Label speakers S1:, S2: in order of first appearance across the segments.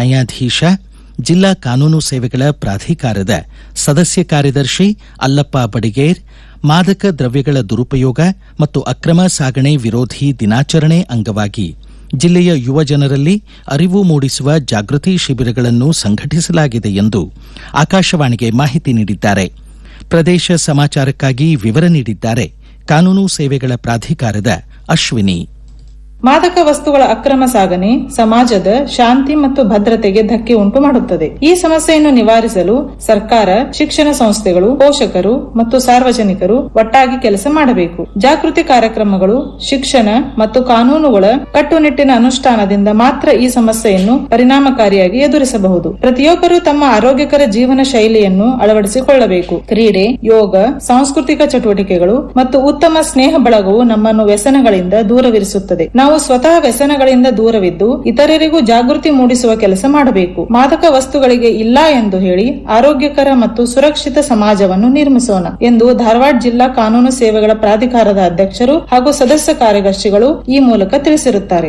S1: ನ್ಯಾಯಾಧೀಶ ಜಿಲ್ಲಾ ಕಾನೂನು ಸೇವೆಗಳ ಪ್ರಾಧಿಕಾರದ ಸದಸ್ಯ ಕಾರ್ಯದರ್ಶಿ ಅಲ್ಲಪ್ಪ ಬಡಿಗೇರ್ ಮಾದಕ ದ್ರವ್ಯಗಳ ದುರುಪಯೋಗ ಮತ್ತು ಅಕ್ರಮ ಸಾಗಣೆ ವಿರೋಧಿ ದಿನಾಚರಣೆ ಅಂಗವಾಗಿ ಜಿಲ್ಲೆಯ ಯುವ ಜನರಲ್ಲಿ ಅರಿವು ಮೂಡಿಸುವ ಜಾಗೃತಿ ಶಿಬಿರಗಳನ್ನು ಸಂಘಟಿಸಲಾಗಿದೆ ಎಂದು ಆಕಾಶವಾಣಿಗೆ ಮಾಹಿತಿ ನೀಡಿದ್ದಾರೆ ಪ್ರದೇಶ ಸಮಾಚಾರಕ್ಕಾಗಿ ವಿವರ ನೀಡಿದ್ದಾರೆ ಕಾನೂನು ಸೇವೆಗಳ ಪ್ರಾಧಿಕಾರದ ಅಶ್ವಿನಿ
S2: ಮಾದಕ ವಸ್ತುಗಳ ಅಕ್ರಮ ಸಾಗಣೆ ಸಮಾಜದ ಶಾಂತಿ ಮತ್ತು ಭದ್ರತೆಗೆ ಧಕ್ಕೆ ಉಂಟು ಮಾಡುತ್ತದೆ ಈ ಸಮಸ್ಯೆಯನ್ನು ನಿವಾರಿಸಲು ಸರ್ಕಾರ ಶಿಕ್ಷಣ ಸಂಸ್ಥೆಗಳು ಪೋಷಕರು ಮತ್ತು ಸಾರ್ವಜನಿಕರು ಒಟ್ಟಾಗಿ ಕೆಲಸ ಮಾಡಬೇಕು ಜಾಗೃತಿ ಕಾರ್ಯಕ್ರಮಗಳು ಶಿಕ್ಷಣ ಮತ್ತು ಕಾನೂನುಗಳ ಕಟ್ಟುನಿಟ್ಟಿನ ಅನುಷ್ಠಾನದಿಂದ ಮಾತ್ರ ಈ ಸಮಸ್ಯೆಯನ್ನು ಪರಿಣಾಮಕಾರಿಯಾಗಿ ಎದುರಿಸಬಹುದು ಪ್ರತಿಯೊಬ್ಬರು ತಮ್ಮ ಆರೋಗ್ಯಕರ ಜೀವನ ಶೈಲಿಯನ್ನು ಅಳವಡಿಸಿಕೊಳ್ಳಬೇಕು ಕ್ರೀಡೆ ಯೋಗ ಸಾಂಸ್ಕೃತಿಕ ಚಟುವಟಿಕೆಗಳು ಮತ್ತು ಉತ್ತಮ ಸ್ನೇಹ ಬಳಗವು ನಮ್ಮನ್ನು ವ್ಯಸನಗಳಿಂದ ದೂರವಿರಿಸುತ್ತದೆ ನಾವು ಸ್ವತಃ ವ್ಯಸನಗಳಿಂದ ದೂರವಿದ್ದು ಇತರರಿಗೂ ಜಾಗೃತಿ ಮೂಡಿಸುವ ಕೆಲಸ ಮಾಡಬೇಕು ಮಾದಕ ವಸ್ತುಗಳಿಗೆ ಇಲ್ಲ ಎಂದು ಹೇಳಿ ಆರೋಗ್ಯಕರ ಮತ್ತು ಸುರಕ್ಷಿತ ಸಮಾಜವನ್ನು ನಿರ್ಮಿಸೋಣ ಎಂದು ಧಾರವಾಡ ಜಿಲ್ಲಾ ಕಾನೂನು ಸೇವೆಗಳ ಪ್ರಾಧಿಕಾರದ ಅಧ್ಯಕ್ಷರು ಹಾಗೂ ಸದಸ್ಯ ಕಾರ್ಯದರ್ಶಿಗಳು ಈ ಮೂಲಕ ತಿಳಿಸಿರುತ್ತಾರೆ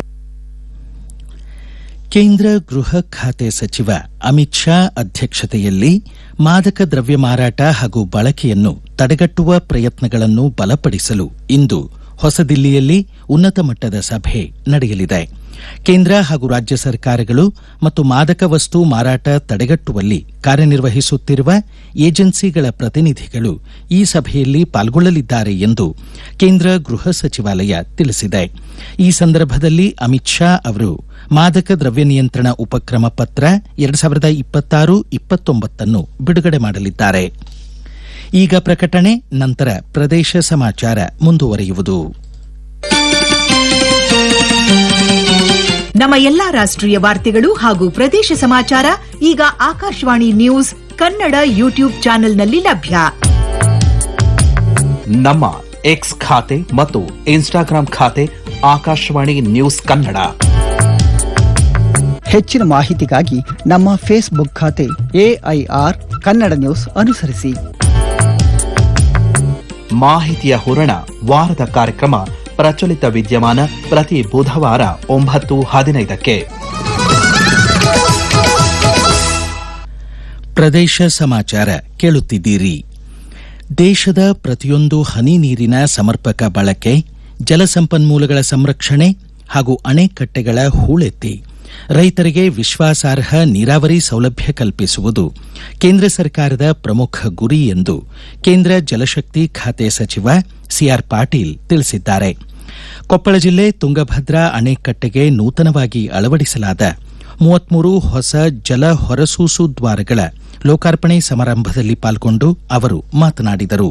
S1: ಕೇಂದ್ರ ಗೃಹ ಖಾತೆ ಸಚಿವ ಅಮಿತ್ ಶಾ ಅಧ್ಯಕ್ಷತೆಯಲ್ಲಿ ಮಾದಕ ದ್ರವ್ಯ ಮಾರಾಟ ಹಾಗೂ ಬಳಕೆಯನ್ನು ತಡೆಗಟ್ಟುವ ಪ್ರಯತ್ನಗಳನ್ನು ಬಲಪಡಿಸಲು ಇಂದು ಹೊಸದಿಲ್ಲಿಯಲ್ಲಿ ಉನ್ನತ ಮಟ್ಟದ ಸಭೆ ನಡೆಯಲಿದೆ ಕೇಂದ್ರ ಹಾಗೂ ರಾಜ್ಯ ಸರ್ಕಾರಗಳು ಮತ್ತು ಮಾದಕ ವಸ್ತು ಮಾರಾಟ ತಡೆಗಟ್ಟುವಲ್ಲಿ ಕಾರ್ಯನಿರ್ವಹಿಸುತ್ತಿರುವ ಏಜೆನ್ಸಿಗಳ ಪ್ರತಿನಿಧಿಗಳು ಈ ಸಭೆಯಲ್ಲಿ ಪಾಲ್ಗೊಳ್ಳಲಿದ್ದಾರೆ ಎಂದು ಕೇಂದ್ರ ಗೃಹ ಸಚಿವಾಲಯ ತಿಳಿಸಿದೆ ಈ ಸಂದರ್ಭದಲ್ಲಿ ಅಮಿತ್ ಶಾ ಅವರು ಮಾದಕ ದ್ರವ್ಯ ನಿಯಂತ್ರಣ ಉಪಕ್ರಮ ಪತ್ರ ಎರಡು ಸಾವಿರದ ಇಪ್ಪತ್ತಾರು ಇಪ್ಪತ್ತೊಂಬತ್ತನ್ನು ಬಿಡುಗಡೆ ಮಾಡಲಿದ್ದಾರೆ ಈಗ ಪ್ರಕಟಣೆ ನಂತರ ಪ್ರದೇಶ ಸಮಾಚಾರ ಮುಂದುವರಿಯುವುದು
S3: ನಮ್ಮ ಎಲ್ಲಾ ರಾಷ್ಟ್ರೀಯ ವಾರ್ತೆಗಳು ಹಾಗೂ ಪ್ರದೇಶ ಸಮಾಚಾರ ಈಗ ಆಕಾಶವಾಣಿ ನ್ಯೂಸ್ ಕನ್ನಡ ಯೂಟ್ಯೂಬ್ ಚಾನೆಲ್ನಲ್ಲಿ ಲಭ್ಯ
S4: ನಮ್ಮ ಎಕ್ಸ್ ಖಾತೆ ಮತ್ತು ಇನ್ಸ್ಟಾಗ್ರಾಂ ಖಾತೆ ಆಕಾಶವಾಣಿ ನ್ಯೂಸ್ ಕನ್ನಡ
S5: ಹೆಚ್ಚಿನ ಮಾಹಿತಿಗಾಗಿ ನಮ್ಮ ಫೇಸ್ಬುಕ್ ಖಾತೆ ಎಐಆರ್ ಕನ್ನಡ ನ್ಯೂಸ್ ಅನುಸರಿಸಿ
S4: ಮಾಹಿತಿಯ ಹೂರಣ ವಾರದ ಕಾರ್ಯಕ್ರಮ ಪ್ರಚಲಿತ ವಿದ್ಯಮಾನ ಪ್ರತಿ ಬುಧವಾರ ಒಂಬತ್ತು ಹದಿನೈದಕ್ಕೆ
S1: ಪ್ರದೇಶ ಸಮಾಚಾರ ಕೇಳುತ್ತಿದ್ದೀರಿ ದೇಶದ ಪ್ರತಿಯೊಂದು ಹನಿ ನೀರಿನ ಸಮರ್ಪಕ ಬಳಕೆ ಜಲಸಂಪನ್ಮೂಲಗಳ ಸಂರಕ್ಷಣೆ ಹಾಗೂ ಅಣೆಕಟ್ಟೆಗಳ ಹೂಳೆತ್ತಿ ರೈತರಿಗೆ ವಿಶ್ವಾಸಾರ್ಹ ನೀರಾವರಿ ಸೌಲಭ್ಯ ಕಲ್ಪಿಸುವುದು ಕೇಂದ್ರ ಸರ್ಕಾರದ ಪ್ರಮುಖ ಗುರಿ ಎಂದು ಕೇಂದ್ರ ಜಲಶಕ್ತಿ ಖಾತೆ ಸಚಿವ ಸಿಆರ್ ಪಾಟೀಲ್ ತಿಳಿಸಿದ್ದಾರೆ ಕೊಪ್ಪಳ ಜಿಲ್ಲೆ ತುಂಗಭದ್ರಾ ಅಣೆಕಟ್ಟೆಗೆ ನೂತನವಾಗಿ ಅಳವಡಿಸಲಾದ ಮೂವತ್ಮೂರು ಹೊಸ ಜಲ ಹೊರಸೂಸು ದ್ವಾರಗಳ ಲೋಕಾರ್ಪಣೆ ಸಮಾರಂಭದಲ್ಲಿ ಪಾಲ್ಗೊಂಡು ಅವರು ಮಾತನಾಡಿದರು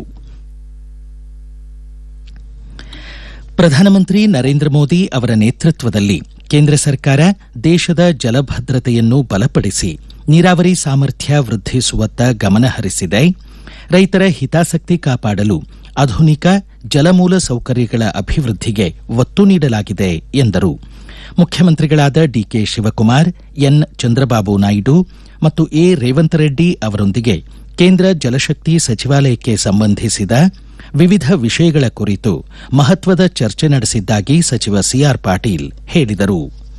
S1: ಪ್ರಧಾನಮಂತ್ರಿ ನರೇಂದ್ರ ಮೋದಿ ಅವರ ನೇತೃತ್ವದಲ್ಲಿ ಕೇಂದ್ರ ಸರ್ಕಾರ ದೇಶದ ಜಲಭದ್ರತೆಯನ್ನು ಬಲಪಡಿಸಿ ನೀರಾವರಿ ಸಾಮರ್ಥ್ಯ ವೃದ್ಧಿಸುವತ್ತ ಗಮನ ಹರಿಸಿದೆ ರೈತರ ಹಿತಾಸಕ್ತಿ ಕಾಪಾಡಲು ಆಧುನಿಕ ಜಲಮೂಲ ಸೌಕರ್ಯಗಳ ಅಭಿವೃದ್ಧಿಗೆ ಒತ್ತು ನೀಡಲಾಗಿದೆ ಎಂದರು ಮುಖ್ಯಮಂತ್ರಿಗಳಾದ ಡಿಕೆ ಶಿವಕುಮಾರ್ ಎನ್ ಚಂದ್ರಬಾಬು ನಾಯ್ಡು ಮತ್ತು ಎ ರೇವಂತ್ ರೆಡ್ಡಿ ಅವರೊಂದಿಗೆ ಕೇಂದ್ರ ಜಲಶಕ್ತಿ ಸಚಿವಾಲಯಕ್ಕೆ ಸಂಬಂಧಿಸಿದ ವಿವಿಧ ವಿಷಯಗಳ ಕುರಿತು ಮಹತ್ವದ ಚರ್ಚೆ ನಡೆಸಿದ್ದಾಗಿ ಸಚಿವ ಸಿಆರ್ ಪಾಟೀಲ್ ಹೇಳಿದರು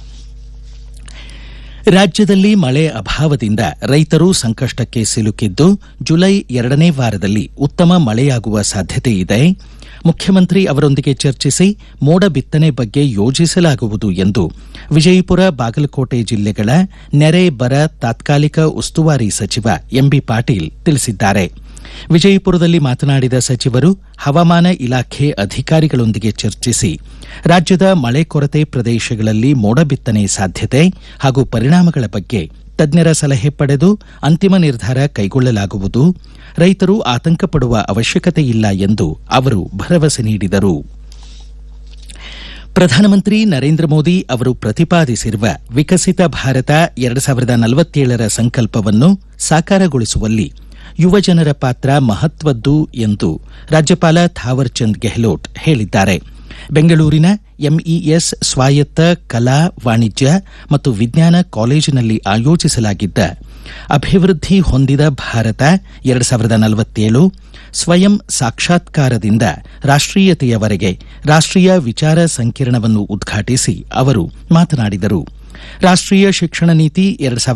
S1: ರಾಜ್ಯದಲ್ಲಿ ಮಳೆ ಅಭಾವದಿಂದ ರೈತರು ಸಂಕಷ್ಟಕ್ಕೆ ಸಿಲುಕಿದ್ದು ಜುಲೈ ಎರಡನೇ ವಾರದಲ್ಲಿ ಉತ್ತಮ ಮಳೆಯಾಗುವ ಸಾಧ್ಯತೆ ಇದೆ ಮುಖ್ಯಮಂತ್ರಿ ಅವರೊಂದಿಗೆ ಚರ್ಚಿಸಿ ಮೋಡ ಬಿತ್ತನೆ ಬಗ್ಗೆ ಯೋಜಿಸಲಾಗುವುದು ಎಂದು ವಿಜಯಪುರ ಬಾಗಲಕೋಟೆ ಜಿಲ್ಲೆಗಳ ನೆರೆ ಬರ ತಾತ್ಕಾಲಿಕ ಉಸ್ತುವಾರಿ ಸಚಿವ ಎಂಬಿ ಪಾಟೀಲ್ ತಿಳಿಸಿದ್ದಾರೆ ವಿಜಯಪುರದಲ್ಲಿ ಮಾತನಾಡಿದ ಸಚಿವರು ಹವಾಮಾನ ಇಲಾಖೆ ಅಧಿಕಾರಿಗಳೊಂದಿಗೆ ಚರ್ಚಿಸಿ ರಾಜ್ಯದ ಮಳೆ ಕೊರತೆ ಪ್ರದೇಶಗಳಲ್ಲಿ ಮೋಡ ಬಿತ್ತನೆ ಸಾಧ್ಯತೆ ಹಾಗೂ ಪರಿಣಾಮಗಳ ಬಗ್ಗೆ ತಜ್ಞರ ಸಲಹೆ ಪಡೆದು ಅಂತಿಮ ನಿರ್ಧಾರ ಕೈಗೊಳ್ಳಲಾಗುವುದು ರೈತರು ಆತಂಕ ಪಡುವ ಅವಶ್ಯಕತೆ ಇಲ್ಲ ಎಂದು ಅವರು ಭರವಸೆ ನೀಡಿದರು ಪ್ರಧಾನಮಂತ್ರಿ ನರೇಂದ್ರ ಮೋದಿ ಅವರು ಪ್ರತಿಪಾದಿಸಿರುವ ವಿಕಸಿತ ಭಾರತ ಎರಡು ಸಾವಿರದ ನಲವತ್ತೇಳರ ಸಂಕಲ್ಪವನ್ನು ಸಾಕಾರಗೊಳಿಸುವಲ್ಲಿ ಯುವಜನರ ಪಾತ್ರ ಮಹತ್ವದ್ದು ಎಂದು ರಾಜ್ಯಪಾಲ ಥಾವರ್ಚಂದ್ ಗೆಹ್ಲೋಟ್ ಹೇಳಿದ್ದಾರೆ ಬೆಂಗಳೂರಿನ ಎಂಇಎಸ್ ಸ್ವಾಯತ್ತ ಕಲಾ ವಾಣಿಜ್ಯ ಮತ್ತು ವಿಜ್ಞಾನ ಕಾಲೇಜಿನಲ್ಲಿ ಆಯೋಜಿಸಲಾಗಿದ್ದ ಅಭಿವೃದ್ಧಿ ಹೊಂದಿದ ಭಾರತ ಎರಡು ಸಾವಿರದ ನಲವತ್ತೇಳು ಸ್ವಯಂ ಸಾಕ್ಷಾತ್ಕಾರದಿಂದ ರಾಷ್ಟೀಯತೆಯವರೆಗೆ ರಾಷ್ಟೀಯ ವಿಚಾರ ಸಂಕಿರಣವನ್ನು ಉದ್ಘಾಟಿಸಿ ಅವರು ಮಾತನಾಡಿದರು ರಾಷ್ಟೀಯ ಶಿಕ್ಷಣ ನೀತಿ ಎರಡು